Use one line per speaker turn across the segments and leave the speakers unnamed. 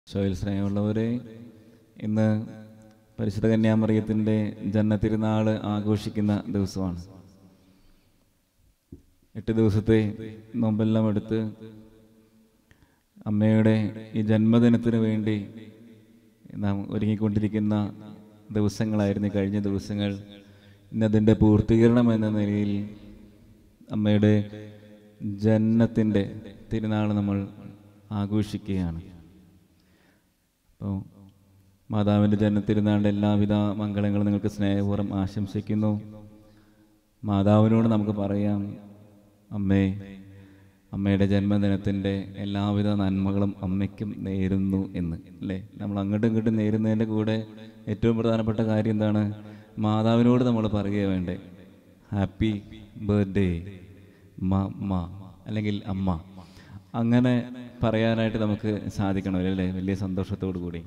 ഷോയിൽ സ്നേഹമുള്ളവരെ ഇന്ന് പരിശുദ്ധ കന്യാമറിയത്തിൻ്റെ ജന്മത്തിരുനാൾ ആഘോഷിക്കുന്ന ദിവസമാണ് എട്ട് ദിവസത്തെ നോമ്പെല്ലാം എടുത്ത് അമ്മയുടെ ഈ ജന്മദിനത്തിന് വേണ്ടി നാം ഒരുങ്ങിക്കൊണ്ടിരിക്കുന്ന ദിവസങ്ങളായിരുന്നു ഈ കഴിഞ്ഞ ദിവസങ്ങൾ ഇന്നതിൻ്റെ പൂർത്തീകരണം എന്ന നിലയിൽ അമ്മയുടെ ജന്മത്തിൻ്റെ തിരുനാൾ നമ്മൾ ആഘോഷിക്കുകയാണ് അപ്പോൾ മാതാവിൻ്റെ ജന്മത്തിരുന്നാളിൻ്റെ എല്ലാവിധ മംഗളങ്ങളും നിങ്ങൾക്ക് സ്നേഹപൂർവ്വം ആശംസിക്കുന്നു മാതാവിനോട് നമുക്ക് പറയാം അമ്മേ അമ്മയുടെ ജന്മദിനത്തിൻ്റെ എല്ലാവിധ നന്മകളും അമ്മയ്ക്കും നേരുന്നു എന്ന് അല്ലേ നമ്മൾ അങ്ങോട്ടും ഇങ്ങോട്ടും നേരുന്നതിൻ്റെ കൂടെ ഏറ്റവും പ്രധാനപ്പെട്ട കാര്യം എന്താണ് മാതാവിനോട് നമ്മൾ പറയുക വേണ്ടേ ഹാപ്പി ബർത്ത്ഡേ മ അല്ലെങ്കിൽ അമ്മ അങ്ങനെ പറയാനായിട്ട് നമുക്ക് സാധിക്കണമല്ലോ അല്ലേ വലിയ സന്തോഷത്തോടു കൂടി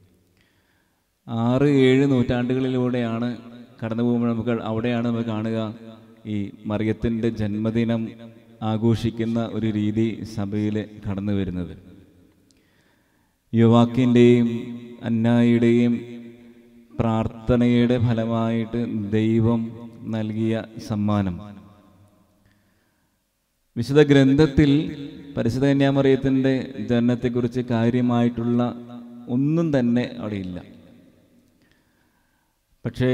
ആറ് ഏഴ് നൂറ്റാണ്ടുകളിലൂടെയാണ് കടന്നു പോകുമ്പോൾ നമുക്ക് അവിടെയാണ് നമുക്ക് കാണുക ഈ മറിയത്തിൻ്റെ ജന്മദിനം ആഘോഷിക്കുന്ന ഒരു രീതി സഭയിൽ കടന്നു വരുന്നത് യുവാക്കിൻ്റെയും അന്നായിയുടെയും പ്രാർത്ഥനയുടെ ഫലമായിട്ട് ദൈവം നൽകിയ സമ്മാനം വിശുദ്ധ ഗ്രന്ഥത്തിൽ പരിശുദ്ധ കന്യാമറിയത്തിൻ്റെ ജനനത്തെക്കുറിച്ച് കാര്യമായിട്ടുള്ള ഒന്നും തന്നെ അവിടെ ഇല്ല പക്ഷേ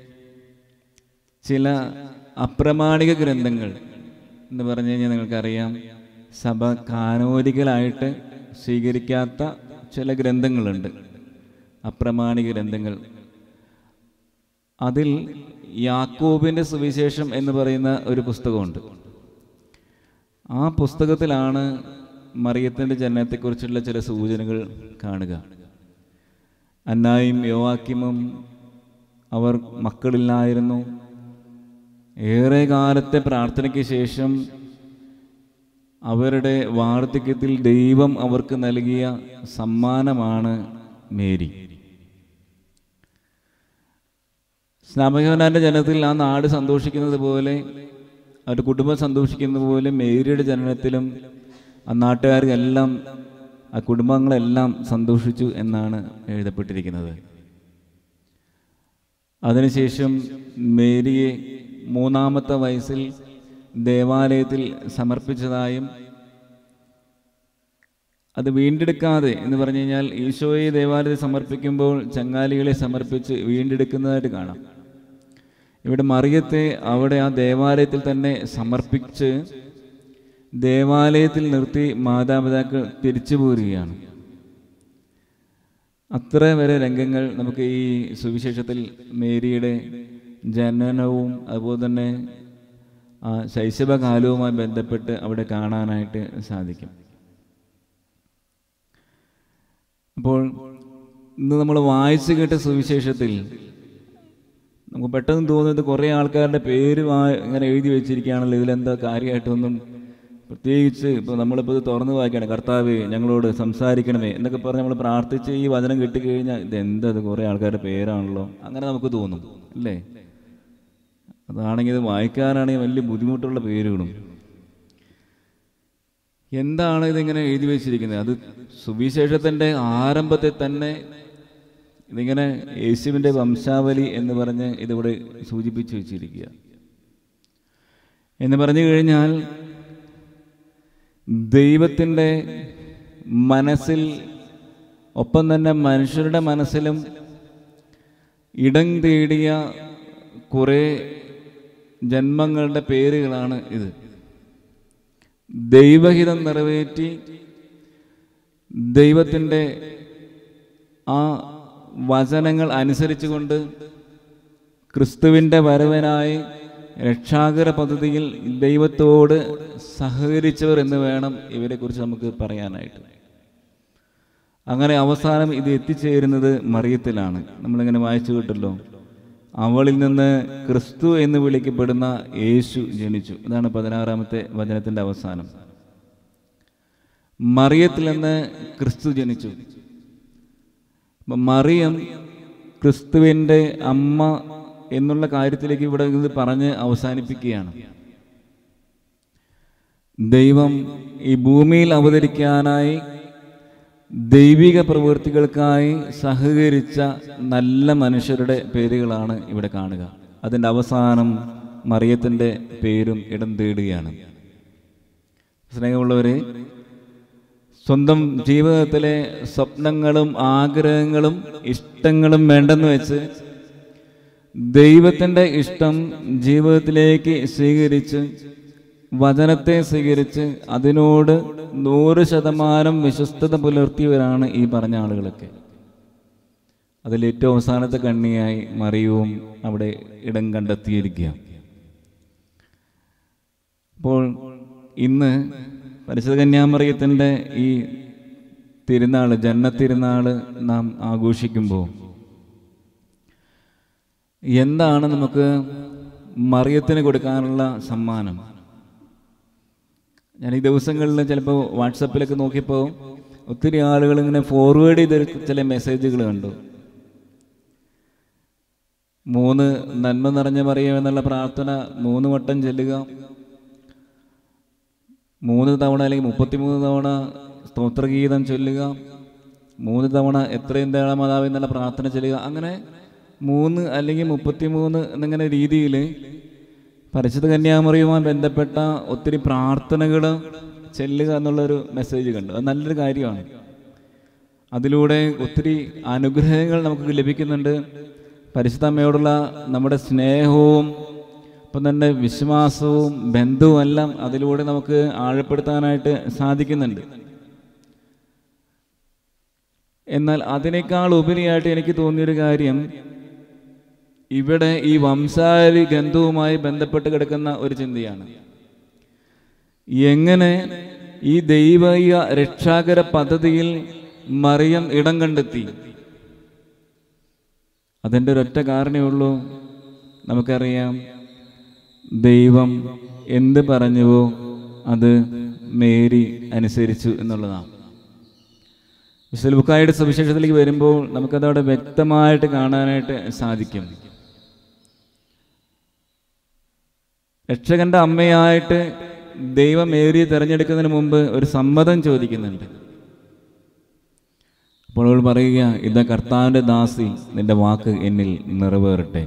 ചില അപ്രമാണിക ഗ്രന്ഥങ്ങൾ എന്ന് പറഞ്ഞു കഴിഞ്ഞാൽ നിങ്ങൾക്കറിയാം സഭ കാനോരികളായിട്ട് സ്വീകരിക്കാത്ത ചില ഗ്രന്ഥങ്ങളുണ്ട് അപ്രമാണിക ഗ്രന്ഥങ്ങൾ അതിൽ യാക്കോബിൻ്റെ സുവിശേഷം എന്ന് പറയുന്ന ഒരു പുസ്തകമുണ്ട് ആ പുസ്തകത്തിലാണ് മറിയത്തിൻ്റെ ജനനത്തെക്കുറിച്ചുള്ള ചില സൂചനകൾ കാണുക അന്നായും യോവാക്കിമും അവർ മക്കളില്ലായിരുന്നു ഏറെ കാലത്തെ പ്രാർത്ഥനയ്ക്ക് ശേഷം അവരുടെ വാർദ്ധക്യത്തിൽ ദൈവം അവർക്ക് നൽകിയ സമ്മാനമാണ് മേരി സ്നാപകവനാന്റെ ജനനത്തിൽ ആ നാട് സന്തോഷിക്കുന്നത് പോലെ അവരുടെ കുടുംബം സന്തോഷിക്കുന്നത് പോലെ മേരിയുടെ ജനനത്തിലും ആ നാട്ടുകാർക്കെല്ലാം ആ കുടുംബങ്ങളെല്ലാം സന്തോഷിച്ചു എന്നാണ് എഴുതപ്പെട്ടിരിക്കുന്നത് അതിനുശേഷം മേരിയെ മൂന്നാമത്തെ വയസ്സിൽ ദേവാലയത്തിൽ സമർപ്പിച്ചതായും അത് വീണ്ടെടുക്കാതെ എന്ന് പറഞ്ഞു കഴിഞ്ഞാൽ ഈശോയെ ദേവാലയത്തിൽ സമർപ്പിക്കുമ്പോൾ ചങ്ങാലികളെ സമർപ്പിച്ച് വീണ്ടെടുക്കുന്നതായിട്ട് കാണാം ഇവിടെ മറിയത്തെ അവിടെ ആ ദേവാലയത്തിൽ തന്നെ സമർപ്പിച്ച് ദേവാലയത്തിൽ നിർത്തി മാതാപിതാക്കൾ തിരിച്ചു പോരുകയാണ് അത്ര വരെ രംഗങ്ങൾ നമുക്ക് ഈ സുവിശേഷത്തിൽ മേരിയുടെ ജനനവും അതുപോലെ തന്നെ ആ ശൈശവകാലവുമായി ബന്ധപ്പെട്ട് അവിടെ കാണാനായിട്ട് സാധിക്കും അപ്പോൾ ഇന്ന് നമ്മൾ വായിച്ചു കേട്ട സുവിശേഷത്തിൽ നമുക്ക് പെട്ടെന്ന് തോന്നുന്നത് കുറേ ആൾക്കാരുടെ പേര് വാ- ഇങ്ങനെ എഴുതി വെച്ചിരിക്കുകയാണല്ലോ ഇതിലെന്താ കാര്യമായിട്ടൊന്നും പ്രത്യേകിച്ച് ഇപ്പോൾ നമ്മളിപ്പോൾ ഇത് തുറന്ന് വായിക്കുകയാണ് കർത്താവേ ഞങ്ങളോട് സംസാരിക്കണമേ എന്നൊക്കെ പറഞ്ഞ് നമ്മൾ പ്രാർത്ഥിച്ച് ഈ വചനം കിട്ടിക്കഴിഞ്ഞാൽ ഇത് എന്താ ഇത് കുറേ ആൾക്കാരുടെ പേരാണല്ലോ അങ്ങനെ നമുക്ക് തോന്നും അല്ലേ അതാണെങ്കിൽ ഇത് വായിക്കാനാണെങ്കിൽ വലിയ ബുദ്ധിമുട്ടുള്ള പേരുകളും എന്താണ് ഇതിങ്ങനെ എഴുതി വെച്ചിരിക്കുന്നത് അത് സുവിശേഷത്തിൻ്റെ ആരംഭത്തിൽ തന്നെ ഇതിങ്ങനെ യേശുവിൻ്റെ വംശാവലി എന്ന് പറഞ്ഞ് ഇതിവിടെ സൂചിപ്പിച്ചു വെച്ചിരിക്കുക എന്ന് പറഞ്ഞു കഴിഞ്ഞാൽ ദൈവത്തിൻ്റെ മനസ്സിൽ ഒപ്പം തന്നെ മനുഷ്യരുടെ മനസ്സിലും ഇടം തേടിയ കുറേ ജന്മങ്ങളുടെ പേരുകളാണ് ഇത് ദൈവഹിതം നിറവേറ്റി ദൈവത്തിൻ്റെ ആ വചനങ്ങൾ അനുസരിച്ചുകൊണ്ട് ക്രിസ്തുവിൻ്റെ വരവനായി രക്ഷാകര പദ്ധതിയിൽ ദൈവത്തോട് സഹകരിച്ചവർ എന്ന് വേണം ഇവരെക്കുറിച്ച് നമുക്ക് പറയാനായിട്ട് അങ്ങനെ അവസാനം ഇത് എത്തിച്ചേരുന്നത് മറിയത്തിലാണ് നമ്മളിങ്ങനെ വായിച്ചു കിട്ടല്ലോ അവളിൽ നിന്ന് ക്രിസ്തു എന്ന് വിളിക്കപ്പെടുന്ന യേശു ജനിച്ചു ഇതാണ് പതിനാറാമത്തെ വചനത്തിന്റെ അവസാനം മറിയത്തിൽ നിന്ന് ക്രിസ്തു ജനിച്ചു അപ്പൊ മറിയം ക്രിസ്തുവിൻ്റെ അമ്മ എന്നുള്ള കാര്യത്തിലേക്ക് ഇവിടെ ഇത് പറഞ്ഞ് അവസാനിപ്പിക്കുകയാണ് ദൈവം ഈ ഭൂമിയിൽ അവതരിക്കാനായി ദൈവിക പ്രവൃത്തികൾക്കായി സഹകരിച്ച നല്ല മനുഷ്യരുടെ പേരുകളാണ് ഇവിടെ കാണുക അതിൻ്റെ അവസാനം മറിയത്തിൻ്റെ പേരും ഇടം തേടുകയാണ് സ്നേഹമുള്ളവരെ സ്വന്തം ജീവിതത്തിലെ സ്വപ്നങ്ങളും ആഗ്രഹങ്ങളും ഇഷ്ടങ്ങളും വേണ്ടെന്ന് വെച്ച് ദൈവത്തിൻ്റെ ഇഷ്ടം ജീവിതത്തിലേക്ക് സ്വീകരിച്ച് വചനത്തെ സ്വീകരിച്ച് അതിനോട് നൂറ് ശതമാനം വിശ്വസ്തത പുലർത്തിയവരാണ് ഈ പറഞ്ഞ ആളുകളൊക്കെ അതിൽ ഏറ്റവും അവസാനത്തെ കണ്ണിയായി മറിയവും അവിടെ ഇടം കണ്ടെത്തിയിരിക്കുക അപ്പോൾ ഇന്ന് പരിശുദ്ധ കന്യാമറിയത്തിൻ്റെ ഈ തിരുനാൾ ജന്മത്തിരുനാൾ നാം ആഘോഷിക്കുമ്പോൾ എന്താണ് നമുക്ക് മറിയത്തിന് കൊടുക്കാനുള്ള സമ്മാനം ഞാൻ ഈ ദിവസങ്ങളിൽ ചിലപ്പോൾ വാട്സപ്പിലൊക്കെ നോക്കിയപ്പോൾ ഒത്തിരി ആളുകൾ ഇങ്ങനെ ഫോർവേഡ് ചെയ്ത ചില മെസ്സേജുകൾ കണ്ടു മൂന്ന് നന്മ നിറഞ്ഞ മറിയം എന്നുള്ള പ്രാർത്ഥന മൂന്ന് വട്ടം ചെല്ലുക മൂന്ന് തവണ അല്ലെങ്കിൽ മുപ്പത്തിമൂന്ന് തവണ സ്തോത്രഗീതം ചൊല്ലുക മൂന്ന് തവണ എത്രയും തേള മാതാവ് എന്നുള്ള പ്രാർത്ഥന ചൊല്ലുക അങ്ങനെ മൂന്ന് അല്ലെങ്കിൽ മുപ്പത്തിമൂന്ന് എന്നിങ്ങനെ രീതിയിൽ പരിശുദ്ധ കന്യാമറിയുമായി ബന്ധപ്പെട്ട ഒത്തിരി പ്രാർത്ഥനകൾ ചെല്ലുക എന്നുള്ളൊരു മെസ്സേജ് കണ്ടു അത് നല്ലൊരു കാര്യമാണ് അതിലൂടെ ഒത്തിരി അനുഗ്രഹങ്ങൾ നമുക്ക് ലഭിക്കുന്നുണ്ട് പരിശുദ്ധ അമ്മയോടുള്ള നമ്മുടെ സ്നേഹവും ഒപ്പം തന്നെ വിശ്വാസവും ബന്ധവും എല്ലാം അതിലൂടെ നമുക്ക് ആഴപ്പെടുത്താനായിട്ട് സാധിക്കുന്നുണ്ട് എന്നാൽ അതിനേക്കാൾ ഉപരിയായിട്ട് എനിക്ക് തോന്നിയൊരു കാര്യം ഇവിടെ ഈ വംശാവലി ഗ്രന്ഥവുമായി ബന്ധപ്പെട്ട് കിടക്കുന്ന ഒരു ചിന്തയാണ് എങ്ങനെ ഈ ദൈവീയ രക്ഷാകര പദ്ധതിയിൽ മറിയം ഇടം കണ്ടെത്തി അതിൻ്റെ ഒരൊറ്റ കാരണമേ ഉള്ളൂ നമുക്കറിയാം ദൈവം എന്ത് പറഞ്ഞുവോ അത് മേരി അനുസരിച്ചു എന്നുള്ളതാണ് വിശുൽബുക്കായുടെ സുവിശേഷത്തിലേക്ക് വരുമ്പോൾ നമുക്കതവിടെ വ്യക്തമായിട്ട് കാണാനായിട്ട് സാധിക്കും രക്ഷകന്റെ അമ്മയായിട്ട് ദൈവം മേരിയെ തിരഞ്ഞെടുക്കുന്നതിന് മുമ്പ് ഒരു സമ്മതം ചോദിക്കുന്നുണ്ട് അപ്പോൾ അവൾ പറയുക ഇതാ കർത്താവിൻ്റെ ദാസി നിന്റെ വാക്ക് എന്നിൽ നിറവേറട്ടെ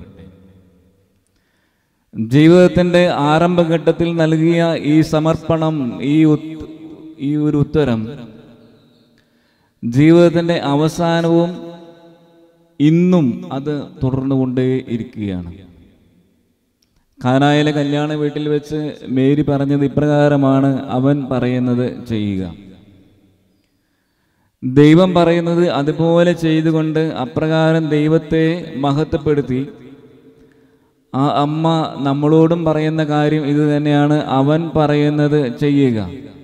ജീവിതത്തിൻ്റെ ആരംഭഘട്ടത്തിൽ നൽകിയ ഈ സമർപ്പണം ഈ ഉത്- ഈ ഒരു ഉത്തരം ജീവിതത്തിൻ്റെ അവസാനവും ഇന്നും അത് തുടർന്നുകൊണ്ടേ ഇരിക്കുകയാണ് കാനായിലെ കല്യാണ വീട്ടിൽ വെച്ച് മേരി പറഞ്ഞത് ഇപ്രകാരമാണ് അവൻ പറയുന്നത് ചെയ്യുക ദൈവം പറയുന്നത് അതുപോലെ ചെയ്തുകൊണ്ട് അപ്രകാരം ദൈവത്തെ മഹത്വപ്പെടുത്തി ആ അമ്മ നമ്മളോടും പറയുന്ന കാര്യം ഇത് തന്നെയാണ് അവൻ പറയുന്നത് ചെയ്യുക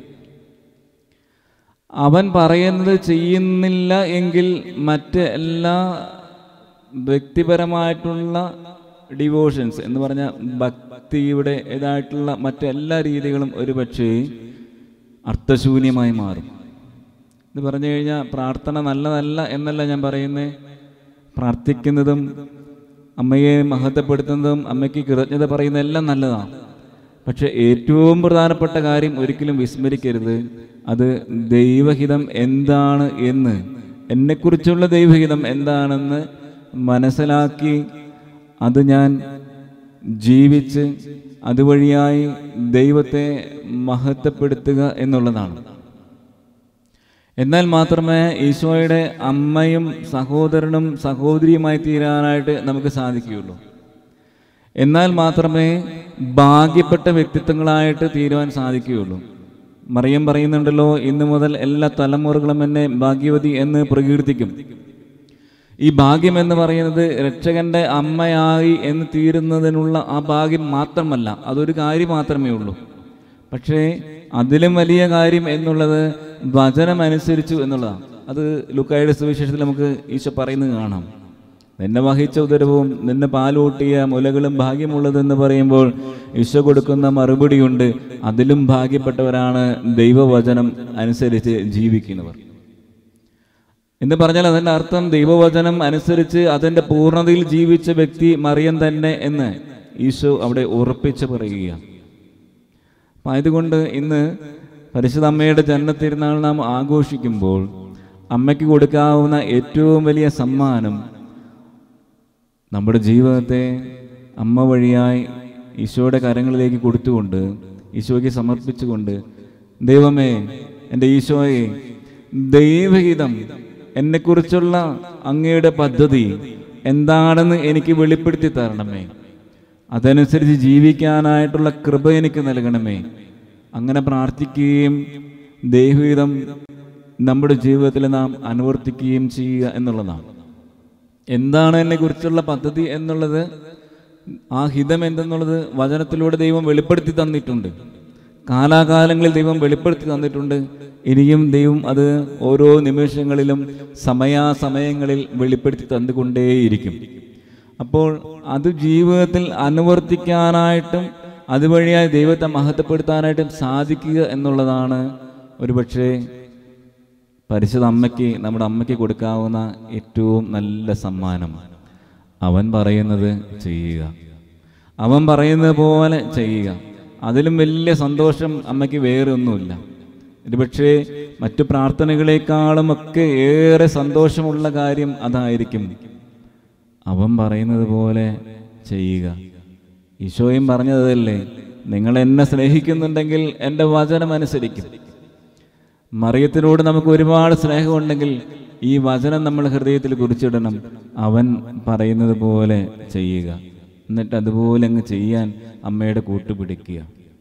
അവൻ പറയുന്നത് ചെയ്യുന്നില്ല എങ്കിൽ മറ്റ് എല്ലാ വ്യക്തിപരമായിട്ടുള്ള ഡിവോഷൻസ് എന്ന് പറഞ്ഞ ഭക്തിയുടെ ഇതായിട്ടുള്ള മറ്റെല്ലാ രീതികളും ഒരു പക്ഷേ അർത്ഥശൂന്യമായി മാറും എന്ന് പറഞ്ഞു കഴിഞ്ഞാൽ പ്രാർത്ഥന നല്ലതല്ല എന്നല്ല ഞാൻ പറയുന്നത് പ്രാർത്ഥിക്കുന്നതും അമ്മയെ മഹത്വപ്പെടുത്തുന്നതും അമ്മയ്ക്ക് കൃതജ്ഞത പറയുന്നതും എല്ലാം നല്ലതാണ് പക്ഷെ ഏറ്റവും പ്രധാനപ്പെട്ട കാര്യം ഒരിക്കലും വിസ്മരിക്കരുത് അത് ദൈവഹിതം എന്താണ് എന്ന് എന്നെക്കുറിച്ചുള്ള ദൈവഹിതം എന്താണെന്ന് മനസ്സിലാക്കി അത് ഞാൻ ജീവിച്ച് അതുവഴിയായി ദൈവത്തെ മഹത്വപ്പെടുത്തുക എന്നുള്ളതാണ് എന്നാൽ മാത്രമേ ഈശോയുടെ അമ്മയും സഹോദരനും സഹോദരിയുമായി തീരാനായിട്ട് നമുക്ക് സാധിക്കുകയുള്ളൂ എന്നാൽ മാത്രമേ ഭാഗ്യപ്പെട്ട വ്യക്തിത്വങ്ങളായിട്ട് തീരുവാൻ സാധിക്കുകയുള്ളൂ മറിയം പറയുന്നുണ്ടല്ലോ ഇന്നു മുതൽ എല്ലാ തലമുറകളും എന്നെ ഭാഗ്യവതി എന്ന് പ്രകീർത്തിക്കും ഈ ഭാഗ്യം എന്ന് പറയുന്നത് രക്ഷകന്റെ അമ്മയായി എന്ന് തീരുന്നതിനുള്ള ആ ഭാഗ്യം മാത്രമല്ല അതൊരു കാര്യം മാത്രമേ ഉള്ളൂ പക്ഷേ അതിലും വലിയ കാര്യം എന്നുള്ളത് വചനമനുസരിച്ചു എന്നുള്ളതാണ് അത് ലുക്കായുടെ സുവിശേഷത്തിൽ നമുക്ക് ഈശോ പറയുന്നത് കാണാം നിന്നെ വഹിച്ച ഉദരവും നിന്നെ പാലൂട്ടിയ മുലകളും ഭാഗ്യമുള്ളതെന്ന് പറയുമ്പോൾ ഈശോ കൊടുക്കുന്ന മറുപടിയുണ്ട് അതിലും ഭാഗ്യപ്പെട്ടവരാണ് ദൈവവചനം അനുസരിച്ച് ജീവിക്കുന്നവർ എന്ന് പറഞ്ഞാൽ അതിൻ്റെ അർത്ഥം ദൈവവചനം അനുസരിച്ച് അതിൻ്റെ പൂർണ്ണതയിൽ ജീവിച്ച വ്യക്തി മറിയം തന്നെ എന്ന് ഈശോ അവിടെ ഉറപ്പിച്ച് പറയുകയാണ് അപ്പം അതുകൊണ്ട് ഇന്ന് പരിശുദ്ധ അമ്മയുടെ ജന്മത്തിരുന്നാൾ നാം ആഘോഷിക്കുമ്പോൾ അമ്മയ്ക്ക് കൊടുക്കാവുന്ന ഏറ്റവും വലിയ സമ്മാനം നമ്മുടെ ജീവിതത്തെ അമ്മ വഴിയായി ഈശോയുടെ കരങ്ങളിലേക്ക് കൊടുത്തുകൊണ്ട് ഈശോയ്ക്ക് സമർപ്പിച്ചുകൊണ്ട് ദൈവമേ എൻ്റെ ഈശോയെ ദൈവഹിതം എന്നെക്കുറിച്ചുള്ള അങ്ങയുടെ പദ്ധതി എന്താണെന്ന് എനിക്ക് വെളിപ്പെടുത്തി തരണമേ അതനുസരിച്ച് ജീവിക്കാനായിട്ടുള്ള കൃപ എനിക്ക് നൽകണമേ അങ്ങനെ പ്രാർത്ഥിക്കുകയും ദൈവഹിതം നമ്മുടെ ജീവിതത്തിൽ നാം അനുവർത്തിക്കുകയും ചെയ്യുക എന്നുള്ളതാണ് എന്താണ് എന്നെ കുറിച്ചുള്ള പദ്ധതി എന്നുള്ളത് ആ ഹിതം എന്തെന്നുള്ളത് വചനത്തിലൂടെ ദൈവം വെളിപ്പെടുത്തി തന്നിട്ടുണ്ട് കാലാകാലങ്ങളിൽ ദൈവം വെളിപ്പെടുത്തി തന്നിട്ടുണ്ട് ഇനിയും ദൈവം അത് ഓരോ നിമിഷങ്ങളിലും സമയാസമയങ്ങളിൽ വെളിപ്പെടുത്തി തന്നുകൊണ്ടേയിരിക്കും അപ്പോൾ അത് ജീവിതത്തിൽ അനുവർത്തിക്കാനായിട്ടും അതുവഴിയായി ദൈവത്തെ മഹത്വപ്പെടുത്താനായിട്ടും സാധിക്കുക എന്നുള്ളതാണ് ഒരുപക്ഷെ പരിശുദ്ധ അമ്മയ്ക്ക് നമ്മുടെ അമ്മയ്ക്ക് കൊടുക്കാവുന്ന ഏറ്റവും നല്ല സമ്മാനം അവൻ പറയുന്നത് ചെയ്യുക അവൻ പറയുന്നത് പോലെ ചെയ്യുക അതിലും വലിയ സന്തോഷം അമ്മയ്ക്ക് വേറെ ഒന്നുമില്ല ഒരുപക്ഷെ മറ്റു പ്രാർത്ഥനകളെക്കാളും ഒക്കെ ഏറെ സന്തോഷമുള്ള കാര്യം അതായിരിക്കും അവൻ പറയുന്നത് പോലെ ചെയ്യുക ഈശോയും പറഞ്ഞതല്ലേ നിങ്ങൾ എന്നെ സ്നേഹിക്കുന്നുണ്ടെങ്കിൽ എൻ്റെ വചനം അനുസരിക്കും മറിയത്തിനോട് നമുക്ക് ഒരുപാട് സ്നേഹമുണ്ടെങ്കിൽ ഈ വചനം നമ്മൾ ഹൃദയത്തിൽ കുറിച്ചിടണം അവൻ പറയുന്നത് പോലെ ചെയ്യുക എന്നിട്ട് അതുപോലെ അങ്ങ് ചെയ്യാൻ അമ്മയുടെ കൂട്ടുപിടിക്കുക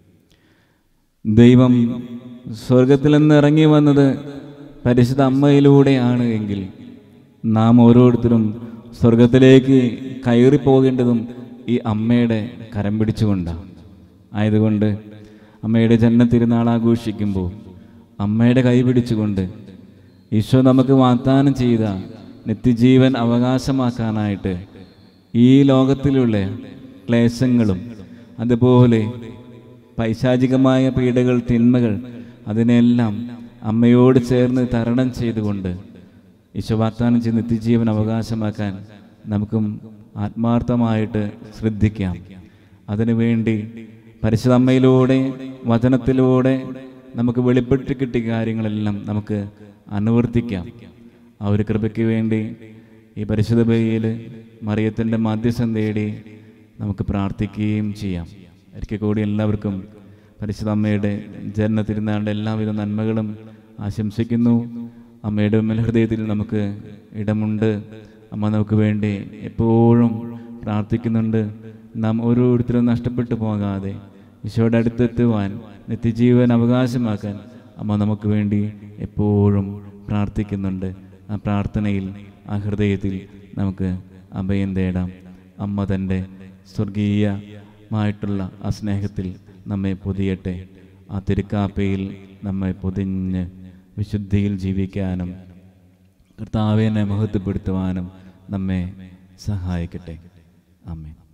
ദൈവം സ്വർഗത്തിൽ നിന്ന് ഇറങ്ങി വന്നത് പരിശുദ്ധ അമ്മയിലൂടെയാണ് എങ്കിൽ നാം ഓരോരുത്തരും സ്വർഗത്തിലേക്ക് കയറിപ്പോകേണ്ടതും ഈ അമ്മയുടെ കരം പിടിച്ചുകൊണ്ടാണ് ആയതുകൊണ്ട് അമ്മയുടെ ജന്മ തിരുനാൾ ആഘോഷിക്കുമ്പോൾ അമ്മയുടെ കൈ പിടിച്ചുകൊണ്ട് ഈശോ നമുക്ക് വാഗ്ദാനം ചെയ്ത നിത്യജീവൻ അവകാശമാക്കാനായിട്ട് ഈ ലോകത്തിലുള്ള ക്ലേശങ്ങളും അതുപോലെ പൈശാചികമായ പീഡകൾ തിന്മകൾ അതിനെല്ലാം അമ്മയോട് ചേർന്ന് തരണം ചെയ്തുകൊണ്ട് ഈശോ വാഗ്ദാനം ചെയ്ത് നിത്യജീവൻ അവകാശമാക്കാൻ നമുക്കും ആത്മാർത്ഥമായിട്ട് ശ്രദ്ധിക്കാം അതിനുവേണ്ടി പരിശുദ്ധ അമ്മയിലൂടെ വചനത്തിലൂടെ നമുക്ക് വെളിപ്പെട്ട് കിട്ടിയ കാര്യങ്ങളെല്ലാം നമുക്ക് അനുവർത്തിക്കാം ആ ഒരു കൃപയ്ക്ക് വേണ്ടി ഈ പരിശുദ്ധ ബലിയിൽ മറിയത്തിൻ്റെ മധ്യസ്ഥം തേടി നമുക്ക് പ്രാർത്ഥിക്കുകയും ചെയ്യാം ഒരിക്കൽ കൂടി എല്ലാവർക്കും പരിശുദ്ധ അമ്മയുടെ ജന്മ തിരുനാളിൻ്റെ എല്ലാവിധ നന്മകളും ആശംസിക്കുന്നു അമ്മയുടെ ഹൃദയത്തിൽ നമുക്ക് ഇടമുണ്ട് അമ്മ നമുക്ക് വേണ്ടി എപ്പോഴും പ്രാർത്ഥിക്കുന്നുണ്ട് നാം ഓരോരുത്തരും നഷ്ടപ്പെട്ടു പോകാതെ ഈശോയുടെ അടുത്തെത്തുവാൻ നിത്യജീവൻ അവകാശമാക്കാൻ അമ്മ നമുക്ക് വേണ്ടി എപ്പോഴും പ്രാർത്ഥിക്കുന്നുണ്ട് ആ പ്രാർത്ഥനയിൽ ആ ഹൃദയത്തിൽ നമുക്ക് അഭയം തേടാം അമ്മ തൻ്റെ സ്വർഗീയമായിട്ടുള്ള ആ സ്നേഹത്തിൽ നമ്മെ പൊതിയട്ടെ ആ തിരുക്കാപ്പയിൽ നമ്മെ പൊതിഞ്ഞ് വിശുദ്ധിയിൽ ജീവിക്കാനും കർത്താവിനെ മഹത്വപ്പെടുത്തുവാനും നമ്മെ സഹായിക്കട്ടെ അമ്മേ